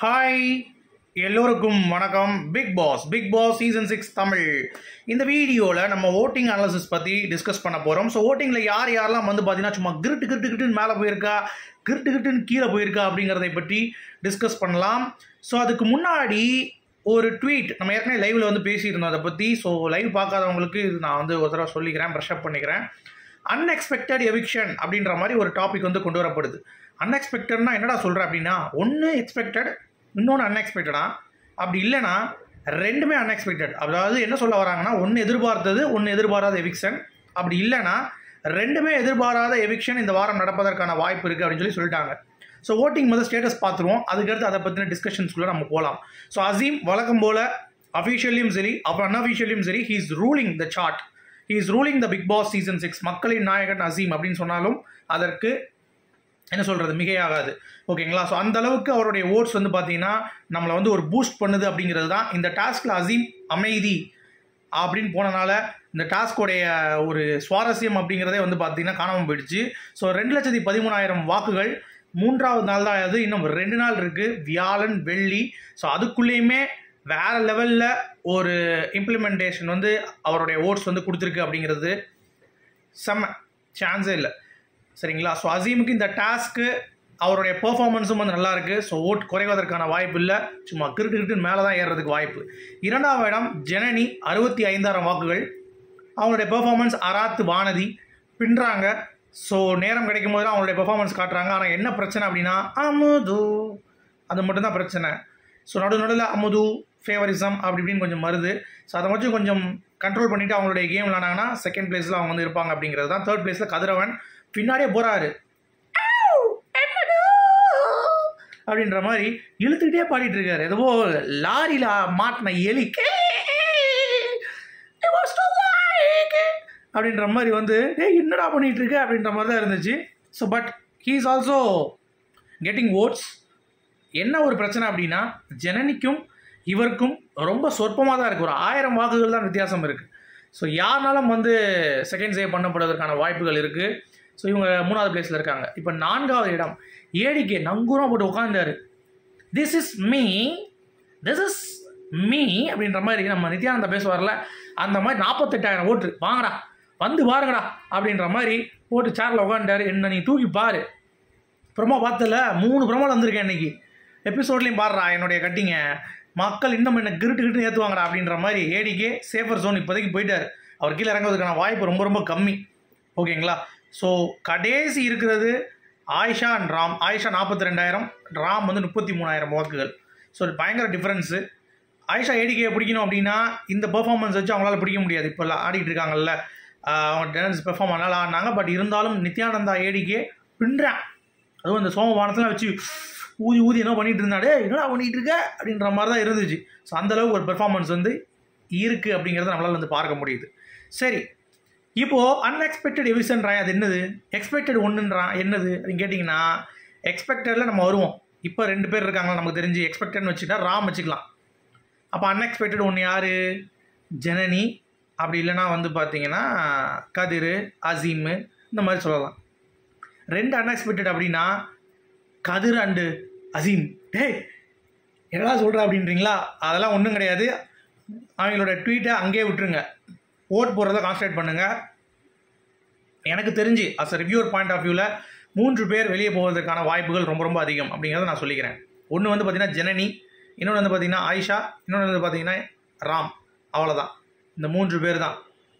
hi எல்லோருக்கும் வணக்கம் big boss big boss season six Tamil இந்த வீடியோவில் நம்ம ஓட்டிங் அனாலிசிஸ் பற்றி டிஸ்கஸ் பண்ண போகிறோம் ஸோ ஓட்டிங்கில் யார் யாரெல்லாம் வந்து பார்த்தீங்கன்னா சும்மா கிருட்டு கிருட்டு கிருட்டுன்னு மேலே போயிருக்கா கிருட்டு கிருட்டுன்னு கீழே போயிருக்கா அப்படிங்கிறதை பற்றி டிஸ்கஸ் பண்ணலாம் ஸோ அதுக்கு முன்னாடி ஒரு ட்வீட் நம்ம ஏற்கனவே லைவில் வந்து பேசியிருந்தோம் அதை பற்றி ஸோ லைவ் பார்க்காதவங்களுக்கு இது நான் வந்து ஒரு தடவை சொல்லிக்கிறேன் ப்ரஷ் அப் பண்ணிக்கிறேன் அன்எக்ஸ்பெக்டட் எவிக்ஷன் அப்படின்ற மாதிரி ஒரு டாபிக் வந்து கொண்டு வரப்படுது அன்எக்ஸ்பெக்டட்னா என்னடா சொல்கிறேன் அப்படின்னா ஒன்று எக்ஸ்பெக்டட் இன்னொன்று அன்எக்ஸ்பெக்டடா அப்படி இல்லைன்னா ரெண்டுமே அன்எக்ஸ்பெக்டட் அதாவது என்ன சொல்ல வராங்கன்னா ஒன்று எதிர்பார்த்தது ஒன்று எதிர்பாராத எவிக்ஷன் அப்படி இல்லைன்னா ரெண்டுமே எதிர்பாராத எவிக்ஷன் இந்த வாரம் நடப்பதற்கான வாய்ப்பு இருக்குது அப்படின்னு சொல்லி சொல்லிட்டாங்க ஸோ ஓட்டிங் முதல் ஸ்டேட்டஸ் பார்த்துருவோம் அதுக்கடுத்து அதை பற்றின டிஸ்கஷன்ஸ்குள்ளே நம்ம போகலாம் ஸோ அசீம் வழக்கம் போல் அஃபிஷியலியும் சரி அப்புறம் அன்அஃபிஷியலியும் சரி he is ruling the chart he is ruling the big boss season six மக்களின் நாயகன் அசீம் அப்படின்னு சொன்னாலும் அதற்கு என்ன சொல்கிறது மிகையாகாது ஓகேங்களா ஸோ அந்த அளவுக்கு அவருடைய ஓட்ஸ் வந்து பார்த்தீங்கன்னா நம்மளை வந்து ஒரு பூஸ்ட் பண்ணுது அப்படிங்கிறது தான் இந்த டாஸ்கில் அசீம் அமைதி அப்படின்னு போனனால இந்த டாஸ்கோடைய ஒரு சுவாரஸ்யம் அப்படிங்கிறதே வந்து பார்த்தீங்கன்னா காணாமல் போயிடுச்சு ஸோ ரெண்டு லட்சத்தி பதிமூணாயிரம் வாக்குகள் மூன்றாவது நாள் தான் அது இன்னும் ரெண்டு நாள் இருக்குது வியாழன் வெள்ளி ஸோ அதுக்குள்ளேயுமே வேற லெவலில் ஒரு இம்ப்ளிமெண்டேஷன் வந்து அவருடைய ஓட்ஸ் வந்து கொடுத்துருக்கு அப்படிங்கிறது செம்ம சான்ஸே இல்லை சரிங்களா ஸோ அசீமுக்கு இந்த டாஸ்க்கு அவருடைய பெர்ஃபார்மன்ஸும் வந்து நல்லா இருக்கு ஸோ ஓட் குறைவதற்கான வாய்ப்பு இல்லை சும்மா கிருட்டு கிருட்டு மேலே தான் ஏறுறதுக்கு வாய்ப்பு இரண்டாவது இடம் ஜனனி அறுபத்தி ஐந்தாயிரம் வாக்குகள் அவங்களுடைய பெர்ஃபார்மன்ஸ் அராத்து வானதி பின்றாங்க ஸோ நேரம் கிடைக்கும் போது அவங்களுடைய பெர்ஃபார்மன்ஸ் காட்டுறாங்க ஆனால் என்ன பிரச்சனை அப்படின்னா அமுது அது மட்டும்தான் பிரச்சனை ஸோ நடு நடுவில் அமுது ஃபேவரிசம் அப்படி இப்படின்னு கொஞ்சம் வருது ஸோ அதை மட்டும் கொஞ்சம் கண்ட்ரோல் பண்ணிவிட்டு அவங்களுடைய கேம் விளாண்டாங்கன்னா செகண்ட் பிளேஸில் அவங்க வந்து இருப்பாங்க அப்படிங்கிறது தான் தேர்ட் பிளேஸில் கதிரவன் பின்னாடியே போகிறாரு அப்படின்ற மாதிரி இழுத்துக்கிட்டே பாடிட்டு இருக்காரு எதுவோ லாரியில் மாட்டின எலி அப்படின்ற மாதிரி வந்து ஏய் என்னடா பண்ணிட்டு இருக்க அப்படின்ற மாதிரி தான் இருந்துச்சு so but he is also getting votes என்ன ஒரு பிரச்சனை அப்படின்னா ஜனனிக்கும் இவருக்கும் ரொம்ப சொற்பமாக தான் இருக்குது ஒரு ஆயிரம் வாக்குகள் தான் வித்தியாசம் இருக்குது ஸோ யாருனாலும் வந்து செகண்ட் சேவ் பண்ணப்படுவதற்கான வாய்ப்புகள் இருக்குது ஸோ இவங்க மூணாவது பிளேஸில் இருக்காங்க இப்போ நான்காவது இடம் ஏடிக்கே நங்கூரம் போட்டு உட்காந்தாரு this is me this is me அப்படின்ற மாதிரி நம்ம நித்யானந்தா பேசுவார்ல அந்த மாதிரி நாற்பத்தெட்டாயிரம் ஓட்டு வாங்கடா வந்து பாருங்கடா அப்படின்ற மாதிரி போட்டு சேரில் உட்காந்துட்டாரு என்ன நீ தூக்கி பாரு ப்ரொமோ பார்த்தல மூணு ப்ரொமோவில் வந்திருக்கேன் இன்னைக்கு எபிசோட்லேயும் பாடுறா என்னுடைய கட்டிங்க மக்கள் இன்னும் என்ன கிருட்டு கிருட்டு ஏற்றுவாங்கடா அப்படின்ற மாதிரி ஏடிக்கே சேஃபர் ஜோன் இப்போதைக்கு போயிட்டார் அவர் கீழே இறங்குவதற்கான வாய்ப்பு ரொம்ப ரொம்ப கம்மி ஓகேங்களா ஸோ கடைசி இருக்கிறது ஆயிஷா அண்ட் ராம் ஆயிஷா நாற்பத்தி ரெண்டாயிரம் ராம் வந்து முப்பத்தி மூணாயிரம் வாக்குகள் ஸோ பயங்கர டிஃப்ரென்ஸு ஆயிஷா ஏடிக்கையை பிடிக்கணும் அப்படின்னா இந்த பெர்ஃபார்மன்ஸ் வச்சு அவங்களால பிடிக்க முடியாது இப்போ ஆடிட்டு இருக்காங்கல்ல அவங்க டான்ஸ் பெர்ஃபார்ம் நல்லா ஆடினாங்க பட் இருந்தாலும் நித்யானந்தா ஏடிக்கே பின்றான் அதுவும் இந்த சோமபானத்தில் வச்சு ஊதி ஊதி என்ன பண்ணிட்டு இருந்தாடே என்னடா பண்ணிட்டு இருக்க அப்படின்ற மாதிரி தான் இருந்துச்சு ஸோ அந்தளவுக்கு ஒரு பெர்ஃபார்மன்ஸ் வந்து இருக்குது அப்படிங்கிறத நம்மளால் வந்து பார்க்க முடியுது சரி இப்போது அன்எக்ஸ்பெக்டட் எவிஷன்றான் அது என்னது எக்ஸ்பெக்டட் ஒன்றுன்றான் என்னது அப்படின்னு கேட்டிங்கன்னா எக்ஸ்பெக்டடில் நம்ம வருவோம் இப்போ ரெண்டு பேர் இருக்காங்களா நமக்கு தெரிஞ்சு எக்ஸ்பெக்டட்னு வச்சுட்டா ராம் வச்சுக்கலாம் அப்போ அன்எக்ஸ்பெக்டட் ஒன்று யார் ஜனனி அப்படி இல்லைன்னா வந்து பார்த்தீங்கன்னா கதிர் அசீமு இந்த மாதிரி சொல்லலாம் ரெண்டு அன்எக்ஸ்பெக்டட் அப்படின்னா கதிர் அண்டு அசீம் டேய் என்னடா சொல்கிற அப்படின்றீங்களா அதெல்லாம் ஒன்றும் கிடையாது அவங்களோட ட்வீட்டை அங்கேயே விட்டுருங்க ஓட் போடுறத கான்சன்ட்ரேட் பண்ணுங்கள் எனக்கு தெரிஞ்சு as a reviewer point of வியூவில் மூன்று பேர் வெளியே போவதற்கான வாய்ப்புகள் ரொம்ப ரொம்ப அதிகம் அப்படிங்கிறத நான் சொல்லிக்கிறேன் ஒன்று வந்து பார்த்திங்கன்னா ஜனனி இன்னொன்று வந்து பார்த்திங்கன்னா ஆயிஷா இன்னொன்று வந்து பார்த்திங்கன்னா ராம் அவ்வளோதான் இந்த மூன்று பேர் தான்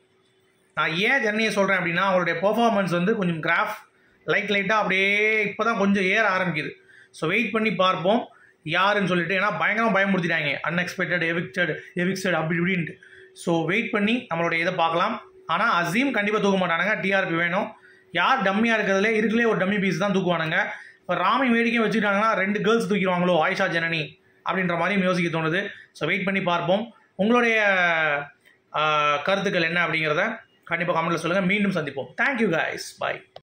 நான் ஏன் ஜனனியை சொல்கிறேன் அப்படின்னா அவங்களுடைய பெர்ஃபார்மன்ஸ் வந்து கொஞ்சம் கிராஃப் லைட் லைட்டாக அப்படியே இப்போ தான் கொஞ்சம் ஏற ஆரம்பிக்குது ஸோ வெயிட் பண்ணி பார்ப்போம் யாருன்னு சொல்லிட்டு ஏன்னா பயங்கரமாக பயமுறுத்திட்டாங்க அன்எக்ஸ்பெக்டட் எவிக்டட் எவிக்சட் அப்படி இப்படின்ட்டு ஸோ வெயிட் பண்ணி நம்மளுடைய இதை பார்க்கலாம் ஆனால் அசீம் கண்டிப்பாக தூக்க மாட்டானுங்க டிஆர்பி வேணும் யார் டம்மியாக இருக்கிறதுல இருக்குலே ஒரு டம்மி பீஸ் தான் தூக்குவானுங்க இப்போ ராமி வேடிக்கையும் வச்சுக்கிட்டாங்கன்னா ரெண்டு கேர்ள்ஸ் தூக்கிடுவாங்களோ ஆயிஷா ஜனனி அப்படின்ற மாதிரி யோசிக்க தோணுது ஸோ வெயிட் பண்ணி பார்ப்போம் உங்களுடைய கருத்துக்கள் என்ன அப்படிங்கிறத கண்டிப்பாக கமெண்ட்டில் சொல்லுங்கள் மீண்டும் சந்திப்போம் தேங்க்யூ கைஸ் பாய்